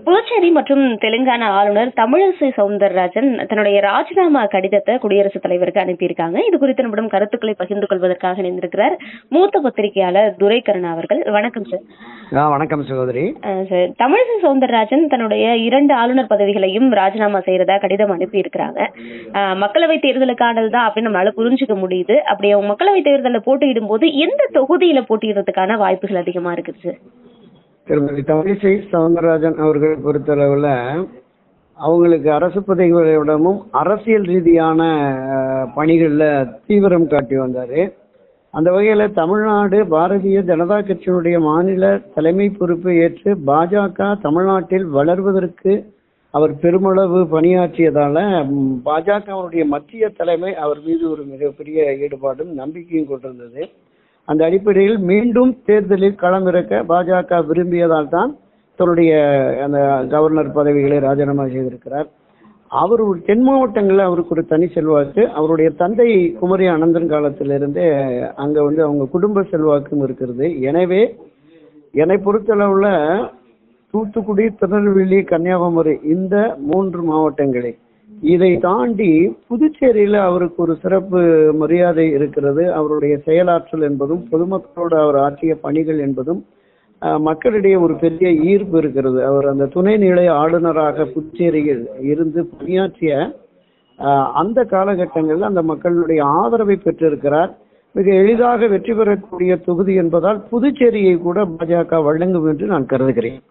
புதுச்சேரி மற்றும் தெலுங்கானா ஆளுநர் தமிழிசை சவுந்தரராஜன் தன்னுடைய ராஜினாமா கடிதத்தை குடியரசுத் தலைவருக்கு அனுப்பியிருக்காங்க இது குறித்து நம்மிடம் கருத்துக்களை பகிர்ந்து கொள்வதற்காக இணைந்திருக்கிறார் மூத்த பத்திரிகையாளர் துரைக்கருணா அவர்கள் வணக்கம் சார் ஆ வணக்கம் சகோதரி அஹ் சார் தமிழிசை சவுந்தரராஜன் தன்னுடைய இரண்டு ஆளுநர் பதவிகளையும் ராஜினாமா செய்யறதா கடிதம் அனுப்பி இருக்கிறாங்க மக்களவை தேர்தலுக்கானது தான் அப்படின்னு நம்மளால புரிஞ்சுக்க முடியுது அப்படி அவங்க மக்களவை தேர்தலில் போட்டியிடும் போது எந்த தொகுதியில போட்டியிடுறதுக்கான வாய்ப்புகள் அதிகமா இருக்குது சார் திருமதி தமிழிசை சவுந்தரராஜன் அவர்கள் பொறுத்தளவில் அவங்களுக்கு அரசு பதவிகளிடமும் அரசியல் ரீதியான அஹ், பணிகள்ல தீவிரம் காட்டி வந்தாரு அந்த வகையில தமிழ்நாடு பாரதிய ஜனதா கட்சியினுடைய மாநில தலைமை பொறுப்பை ஏற்று பாஜக தமிழ்நாட்டில் வளர்வதற்கு அவர் பெருமளவு பணியாற்றியதால ம், பாஜகவினுடைய மத்திய தலைமை அவர் மீது ஒரு மிகப்பெரிய ஈடுபாடும் நம்பிக்கையும் கொண்டிருந்தது அந்த அடிப்படையில் மீண்டும் தேர்தலில் களமிறக்க பாஜக விரும்பியதால் தான் தன்னுடைய அந்த கவர்னர் பதவிகளை ராஜினாமா செய்திருக்கிறார் அவர் ஒரு தென் மாவட்டங்களில் அவருக்கு ஒரு தனி செல்வாக்கு அவருடைய தந்தை குமரி அனந்தன் காலத்திலிருந்தே அங்க வந்து அவங்க குடும்ப செல்வாக்கும் இருக்கிறது எனவே என்னை பொறுத்தளவுல தூத்துக்குடி திருநெல்வேலி கன்னியாகுமரி இந்த மூன்று மாவட்டங்களை இதை தாண்டி புதுச்சேரியில அவருக்கு ஒரு சிறப்பு மரியாதை இருக்கிறது அவருடைய செயலாற்றல் என்பதும் பொதுமக்களோடு அவர் ஆற்றிய பணிகள் என்பதும் அஹ், மக்களிடையே ஒரு பெரிய ஈர்ப்பு இருக்கிறது அவர் அந்த துணைநிலை ஆளுநராக புதுச்சேரியில் இருந்து பணியாற்றிய அஹ், அந்த காலகட்டங்களில் அந்த மக்களுடைய ஆதரவை பெற்றிருக்கிறார் மிக எளிதாக வெற்றி பெறக்கூடிய தொகுதி என்பதால் புதுச்சேரியை கூட பாஜக வழங்கும் என்று நான் கருதுகிறேன்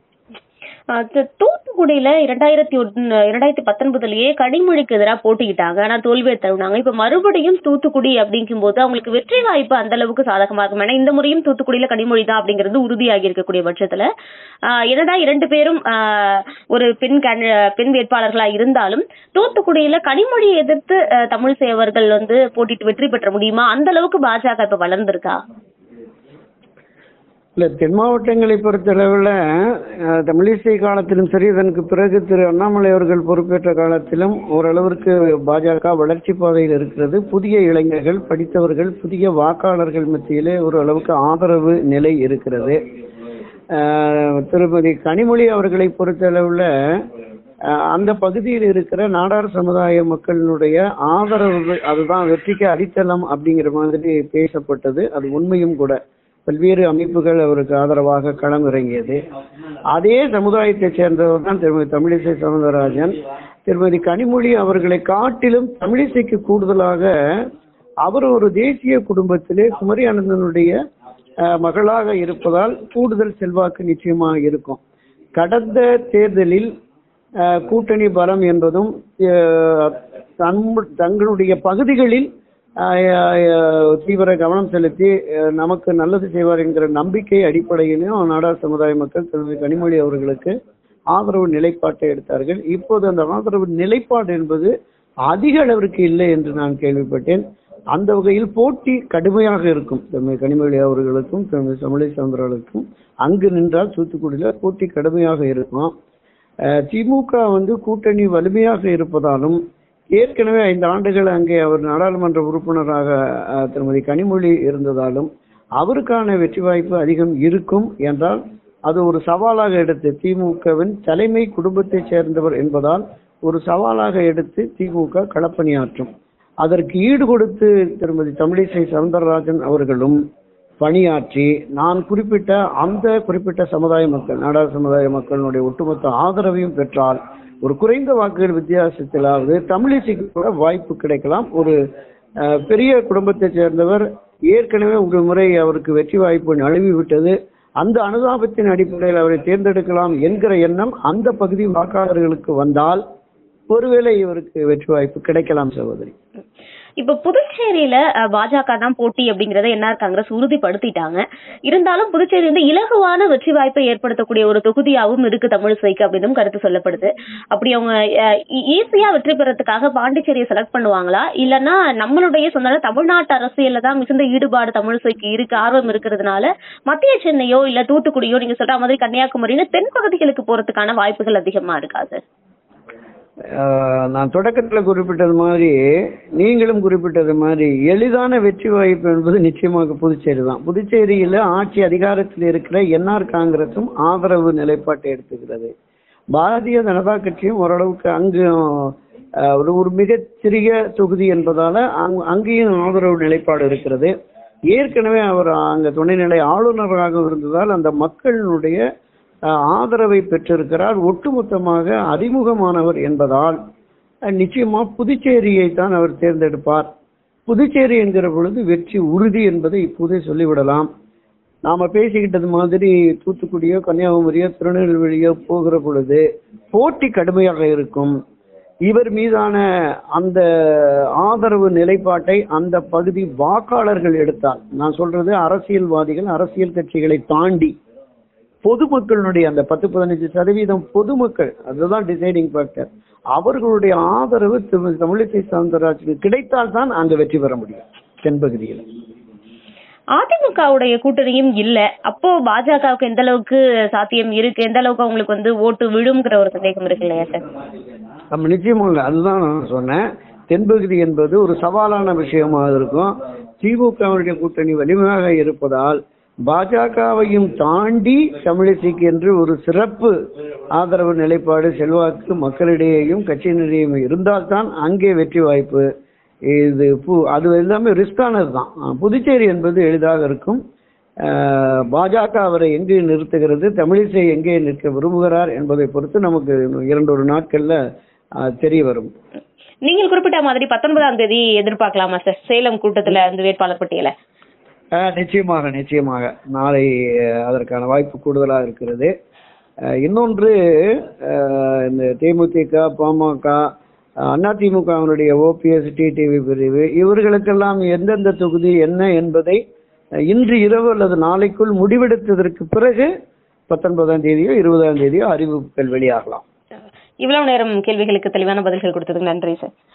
ஆஹ் து- தூத்துக்குடியில இரண்டாயிரத்தி ஒன்னு இரண்டாயிரத்தி பத்தொன்பதுலயே கனிமொழிக்கு எதிராக போட்டிக்கிட்டாங்க ஆனா தோல்வியை தழுவினாங்க இப்ப மறுபடியும் தூத்துக்குடி அப்படிங்கும் போது அவங்களுக்கு வெற்றி வாய்ப்பு அந்த அளவுக்கு சாதகமா இருக்கும் ஏன்னா இந்த முறையும் தூத்துக்குடியில கனிமொழி தான் அப்படிங்கிறது உறுதியாகி இருக்கக்கூடிய பட்சத்துல ஆஹ் என்னடா இரண்டு பேரும் ஆஹ் ஒரு பெண் கண்- பெண் வேட்பாளர்களா இருந்தாலும் தூத்துக்குடியில கனிமொழியை எதிர்த்து ஆஹ் தமிழிசை அவர்கள் வந்து போட்டிட்டு வெற்றி பெற்ற முடியுமா அந்த அளவுக்கு பாஜக இப்ப வளர்ந்திருக்கா இல்ல தென் மாவட்டங்களை பொறுத்தளவில் அஹ், தமிழிசை காலத்திலும் சரி இதற்கு பிறகு திரு அண்ணாமலை அவர்கள் பொறுப்பேற்ற காலத்திலும் ஓரளவிற்கு பாஜக வளர்ச்சி பாதையில் இருக்கிறது புதிய இளைஞர்கள் படித்தவர்கள் புதிய வாக்காளர்கள் மத்தியிலே ஒரு அளவுக்கு ஆதரவு நிலை இருக்கிறது அஹ், திருமதி கனிமொழி அவர்களை பொறுத்தளவில் அஹ், அந்த பகுதியில் இருக்கிற நாடார் சமுதாய மக்களினுடைய ஆதரவு அதுதான் வெற்றிக்கு அடித்தளம் அப்படிங்கிற மாதிரி பேசப்பட்டது அது உண்மையும் கூட பல்வேறு அமைப்புகள் அவருக்கு ஆதரவாக களம் இறங்கியது அதே சமுதாயத்தைச் சேர்ந்தவர் தான் திருமதி தமிழிசை சவுந்தரராஜன் திருமதி கனிமொழி அவர்களை காட்டிலும் தமிழிசைக்கு கூடுதலாக அவர் ஒரு தேசிய குடும்பத்திலே குமரி ஆனந்தனுடைய அஹ், மகளாக இருப்பதால் கூடுதல் செல்வாக்கு நிச்சயமாக இருக்கும் கடந்த தேர்தலில் அஹ், கூட்டணி பலம் என்பதும் அஹ், தம்- தங்களுடைய பகுதிகளில் அஹ், அஹ், தீவிர கவனம் செலுத்தி அஹ், நமக்கு நல்லது செய்வார் என்கிற நம்பிக்கை அடிப்படையிலும் நாடார் சமுதாய மக்கள் திருமதி கனிமொழி அவர்களுக்கு ஆதரவு நிலைப்பாட்டை எடுத்தார்கள் இப்போது அந்த ஆதரவு நிலைப்பாடு என்பது அதிக அளவிற்கு இல்லை என்று நான் கேள்விப்பட்டேன் அந்த வகையில் போட்டி கடுமையாக இருக்கும் திருமதி கனிமொழி அவர்களுக்கும் திருமதி தமிழை சந்திரர்களுக்கும் அங்கு நின்றால் தூத்துக்குடியில போட்டி கடுமையாக இருக்கும் அஹ், திமுக வந்து கூட்டணி வலிமையாக இருப்பதாலும் ஏற்கனவே ஐந்து ஆண்டுகள் அங்கே அவர் நாடாளுமன்ற உறுப்பினராக அஹ், திருமதி கனிமொழி இருந்ததாலும் அவருக்கான வெற்றி வாய்ப்பு அதிகம் இருக்கும் என்றால் அது ஒரு சவாலாக எடுத்து திமுகவின் தலைமை குடும்பத்தைச் சேர்ந்தவர் என்பதால் ஒரு சவாலாக எடுத்து திமுக களப்பணியாற்றும் அதற்கு ஈடு கொடுத்து திருமதி தமிழிசை சவுந்தரராஜன் அவர்களும் பணியாற்றி நான் குறிப்பிட்ட அந்த குறிப்பிட்ட சமுதாய மக்கள் நாடார் சமுதாய மக்களினுடைய ஒட்டுமொத்த ஆதரவையும் பெற்றால் ஒரு குறைந்த வாக்குகள் வித்தியாசத்திலாவது தமிழிசைக்கு கூட வாய்ப்பு கிடைக்கலாம் ஒரு அஹ், பெரிய குடும்பத்தைச் சேர்ந்தவர் ஏற்கனவே ஒரு முறை அவருக்கு வெற்றி வாய்ப்பு நழுவி விட்டது அந்த அனுதாபத்தின் அடிப்படையில் அவரை தேர்ந்தெடுக்கலாம் என்கிற எண்ணம் அந்த பகுதி வாக்காளர்களுக்கு வந்தால் ஒருவேளை இவருக்கு வெற்றி வாய்ப்பு கிடைக்கலாம் சகோதரி இப்ப புதுச்சேரியில அஹ், பாஜக தான் போட்டி அப்படிங்கறத என்ஆர் காங்கிரஸ் உறுதிப்படுத்திட்டாங்க இருந்தாலும் புதுச்சேரி வந்து இலகுவான வெற்றி வாய்ப்பை ஏற்படுத்தக்கூடிய ஒரு தொகுதியாகவும் இருக்கு தமிழிசைக்கு அப்படின்னும் கருத்து சொல்லப்படுது அப்படி அவங்க ஈஸியா வெற்றி பெறதுக்காக பாண்டிச்சேரியை செலக்ட் பண்ணுவாங்களா இல்லனா நம்மளுடைய சொந்த தமிழ்நாட்டு அரசியல்ல தான் மிகுந்த ஈடுபாடு தமிழிசைக்கு இருக்கு ஆர்வம் இருக்கிறதுனால மத்திய சென்னையோ இல்ல தூத்துக்குடியோ நீங்க சொல்ற மாதிரி கன்னியாகுமரின்னு தென் பகுதிகளுக்கு போறதுக்கான வாய்ப்புகள் அதிகமா இருக்காது ஆஹ் நான் தொடக்கத்தில் குறிப்பிட்டது மாதிரி நீங்களும் குறிப்பிட்டது மாதிரி எளிதான வெற்றி வாய்ப்பு என்பது நிச்சயமாக புதுச்சேரி தான் புதுச்சேரியில் ஆட்சி அதிகாரத்தில் இருக்கிற என்ஆர் காங்கிரசும் ஆதரவு நிலைப்பாட்டை எடுத்துக்கிறது பாரதிய ஜனதா கட்சியும் ஓரளவுக்கு அங்கு அஹ், ஒரு ஒரு மிகச்சிறிய தொகுதி என்பதால அங் அங்கேயும் ஆதரவு நிலைப்பாடு இருக்கிறது ஏற்கனவே அவர் அங்க துணைநிலை ஆளுநராக இருந்ததால் அந்த மக்களினுடைய அஹ், ஆதரவை பெற்றிருக்கிறார் ஒட்டுமொத்தமாக அறிமுகமானவர் என்பதால் அஹ், நிச்சயமா புதுச்சேரியை தான் அவர் தேர்ந்தெடுப்பார் புதுச்சேரி என்கிற பொழுது வெற்றி உறுதி என்பதை இப்போதே சொல்லிவிடலாம் நாம பேசிக்கிட்டது மாதிரி தூத்துக்குடியோ கன்னியாகுமரியோ திருநெல்வேலியோ போகிற பொழுது போட்டி கடுமையாக இருக்கும் இவர் மீதான அந்த ஆதரவு நிலைப்பாட்டை அந்த பகுதி வாக்காளர்கள் எடுத்தால் நான் சொல்றது அரசியல்வாதிகள் அரசியல் கட்சிகளை தாண்டி பொதுமக்களுடைய அந்த பத்து பதினஞ்சு சதவீதம் பொதுமக்கள் அதுதான் டிசைடிங் ஃபேக்டர் அவர்களுடைய ஆதரவு திரு தமிழிசை சவுந்தரராஜுக்கு கிடைத்தால் தான் அங்க வெற்றி பெற முடியும் தென்பகுதியில் அதிமுகவுடைய கூட்டணியும் இல்ல அப்போ பாஜகவுக்கு எந்த அளவுக்கு சாத்தியம் இருக்கு எந்த அளவுக்கு அவங்களுக்கு வந்து ஓட்டு விழுங்கிற ஒரு சந்தேகம் இருக்கு இல்லையா சார் நம்ம நிச்சயமாக அதுதான் நான் சொன்னேன் தென்பகுதி என்பது ஒரு சவாலான விஷயமாக இருக்கும் திமுகவுடைய கூட்டணி வலிமையாக இருப்பதால் பாஜகவையும் தாண்டி தமிழிசைக்கு என்று ஒரு சிறப்பு ஆதரவு நிலைப்பாடு செல்வாக்கு மக்களிடையேயும் கட்சியினரையும் இருந்தால்தான் அங்கே வெற்றி வாய்ப்பு இது பு- அது எல்லாமே ரிஸ்கானது தான் புதுச்சேரி என்பது எளிதாக இருக்கும் அஹ், பாஜக அவரை எங்கே நிறுத்துகிறது தமிழிசை எங்கே நிற்க விரும்புகிறார் என்பதை பொறுத்து நமக்கு இன்னும் இரண்டு ஒரு நாட்கள்ல அஹ், தெரிய வரும் நீங்கள் குறிப்பிட்ட மாதிரி பத்தொன்பதாம் தேதி எதிர்பார்க்கலாமா சார் சேலம் கூட்டத்துல அந்த வேட்பாளர் பட்டியலை அஹ், நிச்சயமாக நிச்சயமாக நாளை அஹ், அதற்கான வாய்ப்பு கூடுதலாக இருக்கிறது அஹ், இன்னொன்று அஹ், இந்த தேமுதிக பாமக அதிமுகவினுடைய ஓபிஎஸ் டிடிவி பிரிவு இவர்களுக்கெல்லாம் எந்தெந்த தொகுதி என்ன என்பதை அஹ், இன்று இரவு அல்லது நாளைக்குள் முடிவெடுத்ததற்கு பிறகு பத்தொன்பதாம் தேதியோ இருபதாம் தேதியோ அறிவிப்புகள் வெளியாகலாம் இவ்வளவு நேரம் கேள்விகளுக்கு தெளிவான பதில்கள் கொடுத்ததுக்கு நன்றி சார்